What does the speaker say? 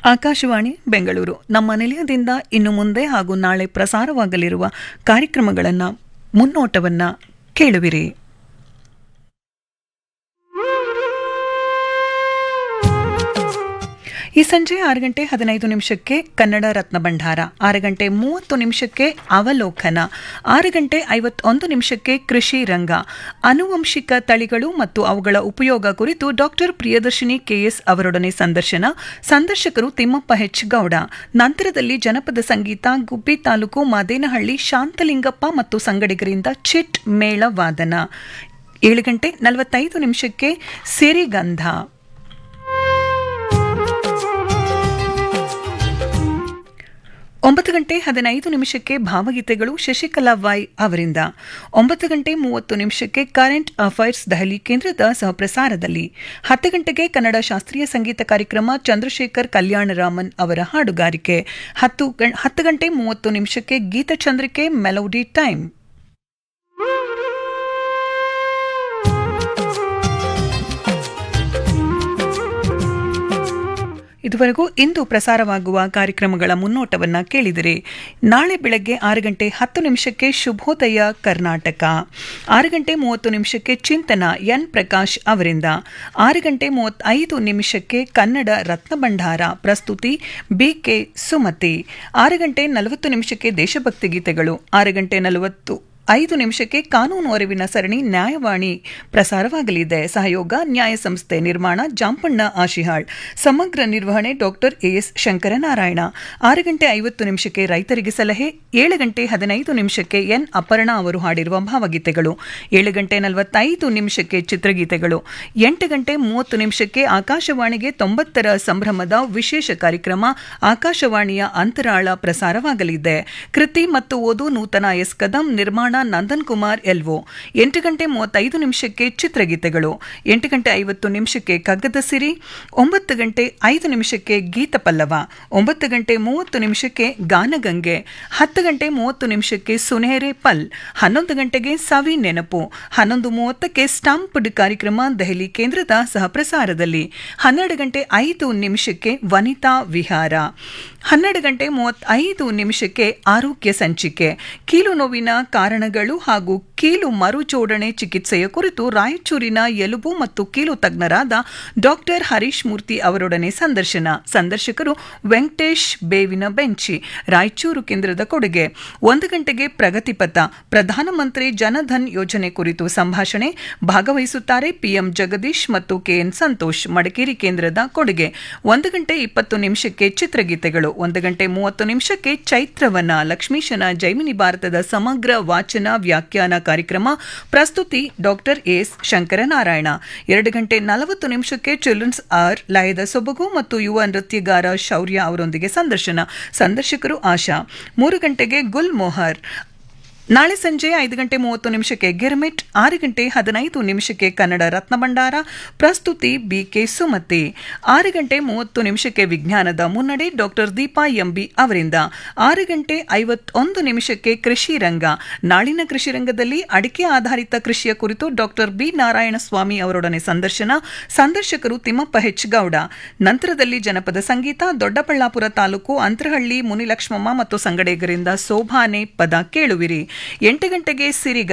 ಆಕಾಶವಾಣಿ ಬೆಂಗಳೂರು ನಮ್ಮ ನಿಲಯದಿಂದ ಇನ್ನು ಮುಂದೆ ಹಾಗೂ ನಾಳೆ ಪ್ರಸಾರವಾಗಲಿರುವ ಕಾರ್ಯಕ್ರಮಗಳನ್ನು ಮುನ್ನೋಟವನ್ನ ಕೇಳುವಿರಿ ಈ ಸಂಜೆ ಆರು ಗಂಟೆ ಹದಿನೈದು ನಿಮಿಷಕ್ಕೆ ಕನ್ನಡ ರತ್ನ ಭಂಡಾರ ಆರು ಗಂಟೆ ಮೂವತ್ತು ನಿಮಿಷಕ್ಕೆ ಅವಲೋಕನ ಆರು ಗಂಟೆ ಐವತ್ತೊಂದು ನಿಮಿಷಕ್ಕೆ ಕೃಷಿ ರಂಗ ಅನುವಂಶಿಕ ತಳಿಗಳು ಮತ್ತು ಅವುಗಳ ಉಪಯೋಗ ಕುರಿತು ಡಾಕ್ಟರ್ ಪ್ರಿಯದರ್ಶಿನಿ ಕೆಎಸ್ ಅವರೊಡನೆ ಸಂದರ್ಶನ ಸಂದರ್ಶಕರು ತಿಮ್ಮಪ್ಪ ಹೆಚ್ ಗೌಡ ನಂತರದಲ್ಲಿ ಜನಪದ ಸಂಗೀತ ಗುಬ್ಬಿ ತಾಲೂಕು ಮಾದೇನಹಳ್ಳಿ ಶಾಂತಲಿಂಗಪ್ಪ ಮತ್ತು ಸಂಗಡಿಗರಿಂದ ಚಿಟ್ ಮೇಳ ವಾದನ ಏಳು ಗಂಟೆ ನಲವತ್ತೈದು ನಿಮಿಷಕ್ಕೆ ಸಿರಿಗಂಧ ಒಂಬತ್ತು ಗಂಟೆ ಹದಿನೈದು ನಿಮಿಷಕ್ಕೆ ಭಾವಗೀತೆಗಳು ಶಶಿಕಲಾ ವಾಯ್ ಅವರಿಂದ ಒಂಬತ್ತು ಗಂಟೆ ಮೂವತ್ತು ನಿಮಿಷಕ್ಕೆ ಕರೆಂಟ್ ಅಫೈರ್ಸ್ ದೆಹಲಿ ಕೇಂದ್ರದ ಸಹಪ್ರಸಾರದಲ್ಲಿ ಹತ್ತು ಗಂಟೆಗೆ ಕನ್ನಡ ಶಾಸ್ತ್ರೀಯ ಸಂಗೀತ ಕಾರ್ಯಕ್ರಮ ಚಂದ್ರಶೇಖರ್ ಕಲ್ಯಾಣರಾಮನ್ ಅವರ ಹಾಡುಗಾರಿಕೆ ಹತ್ತು ಹತ್ತು ಗಂಟೆ ಮೂವತ್ತು ನಿಮಿಷಕ್ಕೆ ಗೀತಚಂದ್ರಿಕೆ ಮೆಲೋಡಿ ಟೈಮ್ ಇದುವರೆಗೂ ಇಂದು ಪ್ರಸಾರವಾಗುವ ಕಾರ್ಯಕ್ರಮಗಳ ಮುನ್ನೋಟವನ್ನ ಕೇಳಿದಿರಿ ನಾಳೆ ಬೆಳಗ್ಗೆ ಆರು ಗಂಟೆ ಹತ್ತು ನಿಮಿಷಕ್ಕೆ ಶುಭೋದಯ ಕರ್ನಾಟಕ ಆರು ಗಂಟೆ ಮೂವತ್ತು ನಿಮಿಷಕ್ಕೆ ಚಿಂತನ ಎನ್ ಪ್ರಕಾಶ್ ಅವರಿಂದ ಆರು ಗಂಟೆ ಮೂವತ್ತೈದು ನಿಮಿಷಕ್ಕೆ ಕನ್ನಡ ರತ್ನಭಂಡಾರ ಪ್ರಸ್ತುತಿ ಬಿಕೆ ಸುಮತಿ ಆರು ಗಂಟೆ ನಲವತ್ತು ನಿಮಿಷಕ್ಕೆ ದೇಶಭಕ್ತಿ ಗೀತೆಗಳು ಆರು ಗಂಟೆ ನಲವತ್ತು ಐದು ನಿಮಿಷಕ್ಕೆ ಕಾನೂನು ಅರಿವಿನ ಸರಣಿ ನ್ಯಾಯವಾಣಿ ಪ್ರಸಾರವಾಗಲಿದೆ ಸಹಯೋಗ ನ್ಯಾಯ ಸಂಸ್ಥೆ ನಿರ್ಮಾಣ ಜಾಂಪಣ್ಣ ಆಶಿಹಾಳ್ ಸಮಗ್ರ ನಿರ್ವಹಣೆ ಡಾಕ್ಟರ್ ಎಎಸ್ ಶಂಕರನಾರಾಯಣ ಆರು ಗಂಟೆ ಐವತ್ತು ನಿಮಿಷಕ್ಕೆ ರೈತರಿಗೆ ಸಲಹೆ ಏಳು ಗಂಟೆ ಹದಿನೈದು ನಿಮಿಷಕ್ಕೆ ಎನ್ ಅಪರ್ಣಾ ಅವರು ಹಾಡಿರುವ ಭಾವಗೀತೆಗಳು ಏಳು ಗಂಟೆ ನಲವತ್ತೈದು ನಿಮಿಷಕ್ಕೆ ಚಿತ್ರಗೀತೆಗಳು ಎಂಟು ಗಂಟೆ ಮೂವತ್ತು ನಿಮಿಷಕ್ಕೆ ಆಕಾಶವಾಣಿಗೆ ತೊಂಬತ್ತರ ಸಂಭ್ರಮದ ವಿಶೇಷ ಕಾರ್ಯಕ್ರಮ ಆಕಾಶವಾಣಿಯ ಅಂತರಾಳ ಪ್ರಸಾರವಾಗಲಿದೆ ಕೃತಿ ಮತ್ತು ಓದು ನೂತನ ಎಸ್ ಕದಂ ನಿರ್ಮಾಣ ನಂದನ್ ಕುಮಾರ್ ಎಲ್ವೋ ಎಂಟು ಗಂಟೆ ಮೂವತ್ತೈದು ನಿಮಿಷಕ್ಕೆ ಚಿತ್ರಗೀತೆಗಳು ಎಂಟು ಗಂಟೆ ಐವತ್ತು ನಿಮಿಷಕ್ಕೆ ಕಗ್ಗದ ಸಿರಿ ಒಂಬತ್ತು ಗಂಟೆ ಐದು ನಿಮಿಷಕ್ಕೆ ಗೀತ ಪಲ್ಲವ ಒಂಬತ್ತು ಗಂಟೆ ಮೂವತ್ತು ನಿಮಿಷಕ್ಕೆ ಗಾನಗಂಗೆ ಹತ್ತು ಗಂಟೆ ಮೂವತ್ತು ನಿಮಿಷಕ್ಕೆ ಸುನೇರೆ ಪಲ್ ಹನ್ನೊಂದು ಗಂಟೆಗೆ ಸವಿ ನೆನಪು ಹನ್ನೊಂದು ಮೂವತ್ತಕ್ಕೆ ಸ್ಟಾಂಪ್ಡ್ ಕಾರ್ಯಕ್ರಮ ದೆಹಲಿ ಕೇಂದ್ರದ ಸಹಪ್ರಸಾರದಲ್ಲಿ ಹನ್ನೆರಡು ಗಂಟೆ ಐದು ನಿಮಿಷಕ್ಕೆ ವನಿತಾ ವಿಹಾರ ಹನ್ನೆರಡು ಗಂಟೆ ಮೂವತ್ತೈದು ನಿಮಿಷಕ್ಕೆ ಆರೋಗ್ಯ ಸಂಚಿಕೆ ಕೀಲು ನೋವಿನ ಕಾರಣಗಳು ಹಾಗೂ ಕೀಲು ಮರುಜೋಡಣೆ ಚಿಕಿತ್ಸೆಯ ಕುರಿತು ರಾಯಚೂರಿನ ಎಲುಬು ಮತ್ತು ಕೀಲು ತಜ್ಞರಾದ ಡಾಕ್ಟರ್ ಹರೀಶ್ ಮೂರ್ತಿ ಅವರೊಡನೆ ಸಂದರ್ಶನ ಸಂದರ್ಶಕರು ವೆಂಕಟೇಶ್ ಬೇವಿನ ಬೆಂಚಿ ರಾಯಚೂರು ಕೇಂದ್ರದ ಕೊಡುಗೆ ಒಂದು ಗಂಟೆಗೆ ಪ್ರಗತಿಪಥ ಪ್ರಧಾನಮಂತ್ರಿ ಜನಧನ್ ಯೋಜನೆ ಕುರಿತು ಸಂಭಾಷಣೆ ಭಾಗವಹಿಸುತ್ತಾರೆ ಪಿಎಂ ಜಗದೀಶ್ ಮತ್ತು ಕೆಎನ್ ಸಂತೋಷ್ ಮಡಿಕೇರಿ ಕೇಂದ್ರದ ಕೊಡುಗೆ ಒಂದು ಗಂಟೆ ಇಪ್ಪತ್ತು ನಿಮಿಷಕ್ಕೆ ಚಿತ್ರಗೀತೆಗಳು ಒಂದು ಗಂಟೆ ಮೂವತ್ತು ನಿಮಿಷಕ್ಕೆ ಚೈತ್ರವನ ಲಕ್ಷ್ಮೀಶನ ಜೈಮಿನಿ ಭಾರತದ ಸಮಗ್ರ ವಾಚನ ವ್ಯಾಖ್ಯಾನ ಕಾರ್ಯಕ್ರಮ ಪ್ರಸ್ತುತಿ ಡಾಕ್ಟರ್ ಎಸ್ ಶಂಕರನಾರಾಯಣ ಎರಡು ಗಂಟೆ ನಲವತ್ತು ನಿಮಿಷಕ್ಕೆ ಚಿಲ್ಡ್ರನ್ಸ್ ಆರ್ ಲಯದ ಸೊಬಗು ಮತ್ತು ಯುವ ನೃತ್ಯಗಾರ ಶೌರ್ಯ ಅವರೊಂದಿಗೆ ಸಂದರ್ಶನ ಸಂದರ್ಶಕರು ಆಶಾ ಮೂರು ಗಂಟೆಗೆ ಗುಲ್ ಮೊಹರ್ ನಾಳೆ ಸಂಜೆ ಐದು ಗಂಟೆ ಮೂವತ್ತು ನಿಮಿಷಕ್ಕೆ ಗಿರ್ಮಿಟ್ ಆರು ಗಂಟೆ ಹದಿನೈದು ನಿಮಿಷಕ್ಕೆ ಕನ್ನಡ ರತ್ನಭಂಡಾರ ಪ್ರಸ್ತುತಿ ಬಿಕೆ ಸುಮತಿ ಆರು ಗಂಟೆ ಮೂವತ್ತು ನಿಮಿಷಕ್ಕೆ ವಿಜ್ಞಾನದ ಮುನ್ನಡೆ ಡಾಕ್ಟರ್ ದೀಪಾ ಎಂಬಿ ಅವರಿಂದ ಆರು ಗಂಟೆ ಐವತ್ತೊಂದು ನಿಮಿಷಕ್ಕೆ ಕೃಷಿ ರಂಗ ನಾಳಿನ ಕೃಷಿ ರಂಗದಲ್ಲಿ ಅಡಿಕೆ ಆಧಾರಿತ ಕೃಷಿಯ ಕುರಿತು ಡಾಕ್ಟರ್ ಬಿ ನಾರಾಯಣಸ್ವಾಮಿ ಅವರೊಡನೆ ಸಂದರ್ಶನ ಸಂದರ್ಶಕರು ತಿಮ್ಮಪ್ಪ ಹೆಚ್ ಗೌಡ ನಂತರದಲ್ಲಿ ಜನಪದ ಸಂಗೀತ ದೊಡ್ಡಬಳ್ಳಾಪುರ ತಾಲೂಕು ಅಂತರಹಳ್ಳಿ ಮುನಿಲಕ್ಷ್ಮಮ್ಮ ಮತ್ತು ಸಂಗಡೇಗರಿಂದ ಸೋಭಾನೆ ಪದ ಕೇಳುವಿರಿ ಎಂಟು ಗಂಟೆಗೆ ಸಿರಿ